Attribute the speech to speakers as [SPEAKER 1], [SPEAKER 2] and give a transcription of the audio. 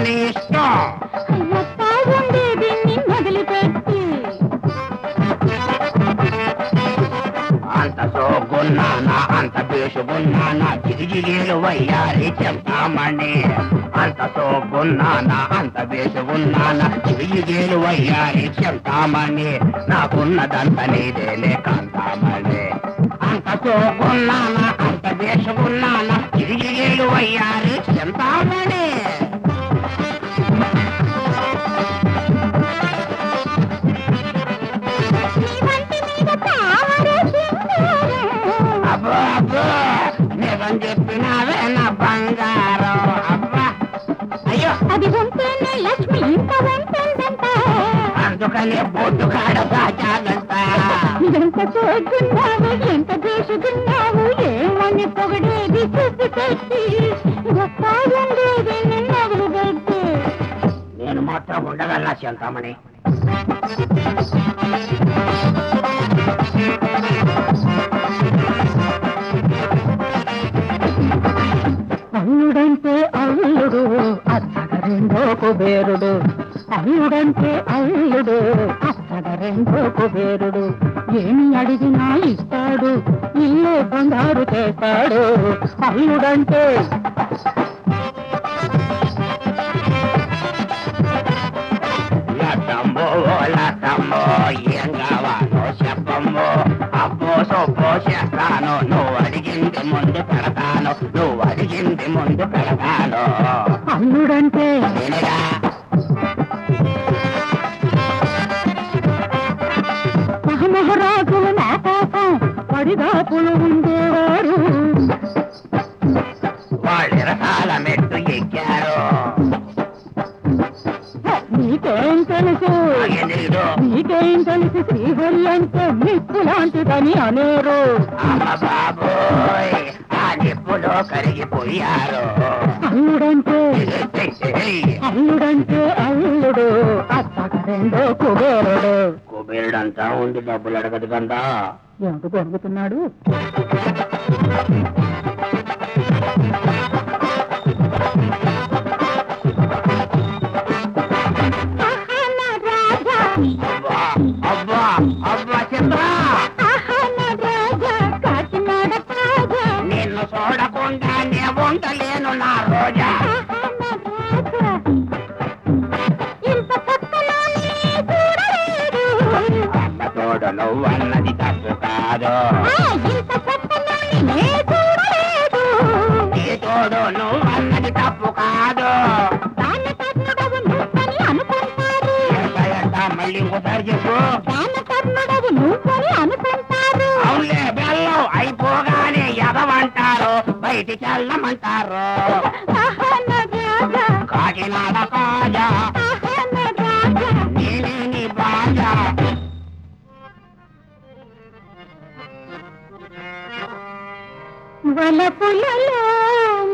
[SPEAKER 1] నీ ఇష్టం
[SPEAKER 2] ఎట్టా ఉండేది నిన్ను వదిలిపెట్టి
[SPEAKER 1] అంత సోగున్నానా అంత బేసుగున్నానా జిగిజిగేలు వయ్యారి చెప్తామని అంత సోగున్నానా అంత బేసుగున్నానా జిగిజిగేలు వయ్యారి చెప్తామని నాకున్నదంత నీదేలే కాంతామని అంత సోగున్నానా అంత బేసుగున్నానా జిగిజిగేలు వయ్యారి చెప్తామని
[SPEAKER 2] నీ వంటి మీద తామరే సింగారం.
[SPEAKER 1] అబ్బో అబ్బో నిజం చెప్పినావే నా బంగారం అబ్బా అయ్యో
[SPEAKER 2] అది ఉంటేనే లక్ష్మి ఇంత ఉంటుందంట
[SPEAKER 1] అందుకనే బొడ్డు కాడ సాచాలంట
[SPEAKER 2] ఎంత చూస్తున్నావు ఎంత చేసుకున్నావు ఏమని పొగడేది చూసి పెట్టి గొప్ప ఉండేది నిన్ను వదిలిపెట్టి
[SPEAKER 1] నేను మాత్రం ఉండగలనా చెంతామని
[SPEAKER 2] అల్లుడంటే అల్లుడు అత్తగ రెండో కుబేరుడు అల్లుడంటే అల్లుడు అత్తగ రెండో కుబేరుడు ఏమి అడిగినా ఇస్తాడు ఇల్లే బంగారు చేస్తాడు అల్లుడంటే
[SPEAKER 1] లతమ్మో లతమ్మో ఏం కావాలో చెప్పమ్మో అబ్బో సొప్పో చేస్తాను నువ్వు అడిగింది ముందు పెడతాను నువ్వు అడిగింది ముందు పెడతాను
[SPEAKER 2] అల్లుడంటే
[SPEAKER 1] నేనేగా
[SPEAKER 2] మహమహరాజులు నా కోసం పడిగాపులు ఉండేవారు
[SPEAKER 1] వాళ్ళు రకాల మెట్టు ఎక్కారు
[SPEAKER 2] నీకేం తెలుసు
[SPEAKER 1] నాకేం తెలీదు
[SPEAKER 2] నీకేం తెలుసు శ్రీహరి అంటే నిప్పు లాంటిదని అనేరు
[SPEAKER 1] అమ్మ బాబోయ్ ఆ నిప్పులో కరిగిపోయారు
[SPEAKER 2] అల్లుడంటే అల్లుడంటే అల్లుడు అత్తగ రెండో కుబేరుడు
[SPEAKER 1] కుబేరుడంతా ఉండి డబ్బులు అడగదు కదా
[SPEAKER 2] ఏమిటి జరుగుతున్నాడు
[SPEAKER 1] అబ్బా అబ్బా అబ్బా చంద్ర నిన్ను చూడకుండా నే ఉండలేను నా రోజా అమ్మ తోడు నువ్వు అన్నది తప్పు కాదు నీ తోడు నువ్వు అన్నది తప్పు కాదు ఎంత ఎంత మళ్ళీ ఇంకోసారి చెప్పు
[SPEAKER 2] అనుకుంటారు
[SPEAKER 1] అవునులే బెల్లం అయిపోగానే ఎదవంటారు బయటికి వెళ్ళమంటారు కాకినాడ కాజా నేనే నీ బాజా
[SPEAKER 2] వలపులలో